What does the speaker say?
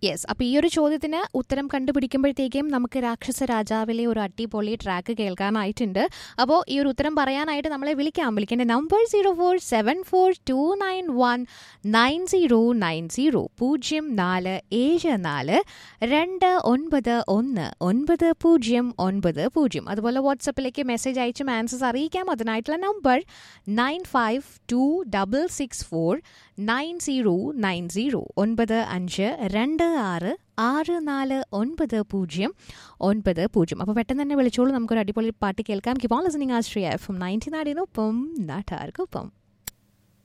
yes അപ്പോൾ ഈ ഒരു ചോദ്യത്തിന് ഉത്തരം കണ്ടുപിടിക്കുമ്പോഴത്തേക്കും നമുക്ക് രാക്ഷസ രാജാവിലെ ഒരു അടിപൊളി ട്രാക്ക് കേൾക്കാനായിട്ടുണ്ട് അപ്പോൾ ഈ ഒരു ഉത്തരം പറയാനായിട്ട് നമ്മളെ വിളിക്കാം വിളിക്കേണ്ട number zero four seven four two nine one nine zero nine zero പൂജ്യം നാല് ഏഴ് നാല് രണ്ട് ഒൻപത് ഒന്ന് ഒൻപത് പൂജ്യം ഒൻപത് പൂജ്യം അതുപോലെ വാട്സപ്പിലേക്ക് മെസ്സേജ് അയച്ചും ആൻസേഴ്സ് അറിയിക്കാം അതിനായിട്ടുള്ള number nine five two double six four nine zero nine zero ഒൻപത് അഞ്ച് രണ്ട് ആറ് ആറ് നാല് ഒൻപത് പൂജ്യം ഒൻപത് പൂജ്യം അപ്പോൾ പെട്ടെന്ന് തന്നെ വിളിച്ചോളൂ നമുക്കൊരു അടിപൊളി പാട്ട് കേൾക്കാം കിപ്പോൾ listening Ashraya F M ninety നാടിനൊപ്പം നാട്ടാർക്കൊപ്പം